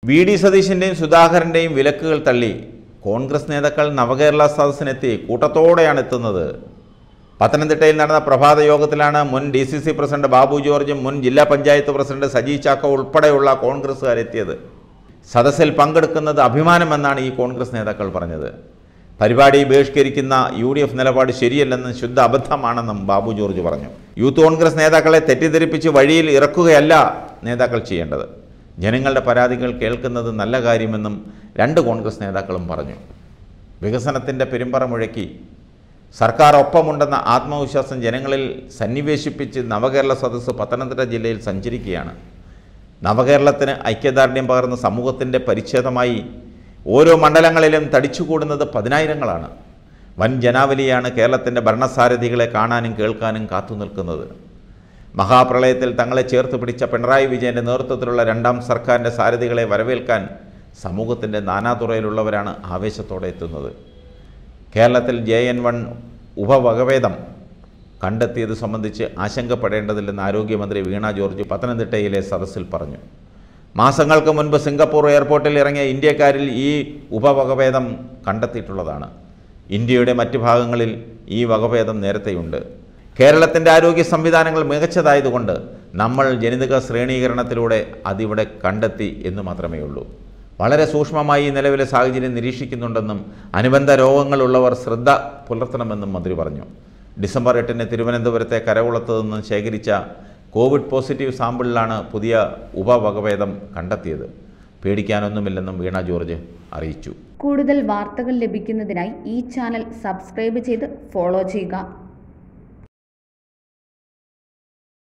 V D സതീശൻ്റെയും സുധാകരൻ്റെയും വിലക്കുകൾ തള്ളി കോൺഗ്രസ് നേതാക്കൾ നവകേരള സദസ്സിനെത്തി കൂട്ടത്തോടെയാണ് എത്തുന്നത് പത്തനംതിട്ടയിൽ നടന്ന പ്രഭാത യോഗത്തിലാണ് മുൻ D C C president Babu ജോർജും മുൻ ജില്ലാ പഞ്ചായത്ത് പ്രസിഡന്റ് സജി ചാക്കോ ഉൾപ്പെടെയുള്ള കോൺഗ്രസ്സുകാരെത്തിയത് സദസ്സിൽ പങ്കെടുക്കുന്നത് അഭിമാനമെന്നാണ് ഈ കോൺഗ്രസ് നേതാക്കൾ പറഞ്ഞത് പരിപാടി ബഹിഷ്കരിക്കുന്ന യു ഡി എഫ് നിലപാട് ശരിയല്ലെന്നും ശുദ്ധ അബദ്ധമാണെന്നും ബാബു ജോർജ് പറഞ്ഞു യൂത്ത് കോൺഗ്രസ് നേതാക്കളെ തെറ്റിദ്ധരിപ്പിച്ച് വഴിയിൽ ഇറക്കുകയല്ല നേതാക്കൾ ചെയ്യേണ്ടത് ജനങ്ങളുടെ പരാതികൾ കേൾക്കുന്നത് നല്ല കാര്യമെന്നും രണ്ട് കോൺഗ്രസ് നേതാക്കളും പറഞ്ഞു വികസനത്തിൻ്റെ പെരുമ്പറ മുഴക്കി സർക്കാർ ഒപ്പമുണ്ടെന്ന ആത്മവിശ്വാസം ജനങ്ങളിൽ സന്നിവേശിപ്പിച്ച് നവകേരള സദസ്സ് പത്തനംതിട്ട ജില്ലയിൽ സഞ്ചരിക്കുകയാണ് നവകേരളത്തിന് ഐക്യദാർഢ്യം പകർന്ന സമൂഹത്തിൻ്റെ പരിച്ഛേദമായി ഓരോ മണ്ഡലങ്ങളിലും തടിച്ചുകൂടുന്നത് പതിനായിരങ്ങളാണ് വൻ ജനാവലിയാണ് കേരളത്തിൻ്റെ ഭരണസാരഥികളെ കാണാനും കേൾക്കാനും കാത്തു നിൽക്കുന്നത് മഹാപ്രളയത്തിൽ തങ്ങളെ ചേർത്ത് പിടിച്ച പിണറായി വിജയൻ്റെ നേതൃത്വത്തിലുള്ള രണ്ടാം സർക്കാരിൻ്റെ സാരഥികളെ വരവേൽക്കാൻ സമൂഹത്തിൻ്റെ നാനാതുറയിലുള്ളവരാണ് ആവേശത്തോടെ എത്തുന്നത് കേരളത്തിൽ ജെ എൻ വൺ ഉപവകഭേദം കണ്ടെത്തിയത് സംബന്ധിച്ച് ആശങ്കപ്പെടേണ്ടതില്ലെന്ന് ആരോഗ്യമന്ത്രി വീണ ജോർജ് പത്തനംതിട്ടയിലെ സദസ്സിൽ പറഞ്ഞു മാസങ്ങൾക്ക് മുൻപ് സിംഗപ്പൂർ എയർപോർട്ടിൽ ഇറങ്ങിയ ഇന്ത്യക്കാരിൽ ഈ ഉപവകഭേദം കണ്ടെത്തിയിട്ടുള്ളതാണ് ഇന്ത്യയുടെ മറ്റ് ഭാഗങ്ങളിൽ ഈ വകഭേദം നേരത്തെയുണ്ട് കേരളത്തിൻ്റെ ആരോഗ്യ സംവിധാനങ്ങൾ മികച്ചതായതുകൊണ്ട് നമ്മൾ ജനിതക ശ്രേണീകരണത്തിലൂടെ അതിവിടെ കണ്ടെത്തി എന്ന് മാത്രമേ ഉള്ളൂ വളരെ സൂക്ഷ്മമായി ഈ നിലവിലെ സാഹചര്യം നിരീക്ഷിക്കുന്നുണ്ടെന്നും അനുബന്ധ രോഗങ്ങളുള്ളവർ ശ്രദ്ധ പുലർത്തണമെന്നും മന്ത്രി പറഞ്ഞു ഡിസംബർ എട്ടിന് തിരുവനന്തപുരത്തെ കരകുളത്ത് നിന്നും ശേഖരിച്ച കോവിഡ് പോസിറ്റീവ് സാമ്പിളിലാണ് പുതിയ ഉപവകഭേദം കണ്ടെത്തിയത് പേടിക്കാനൊന്നുമില്ലെന്നും വീണ ജോർജ് അറിയിച്ചു കൂടുതൽ വാർത്തകൾ ലഭിക്കുന്നതിനായി ഈ ചാനൽ സബ്സ്ക്രൈബ് ചെയ്ത് ഫോളോ ചെയ്യുക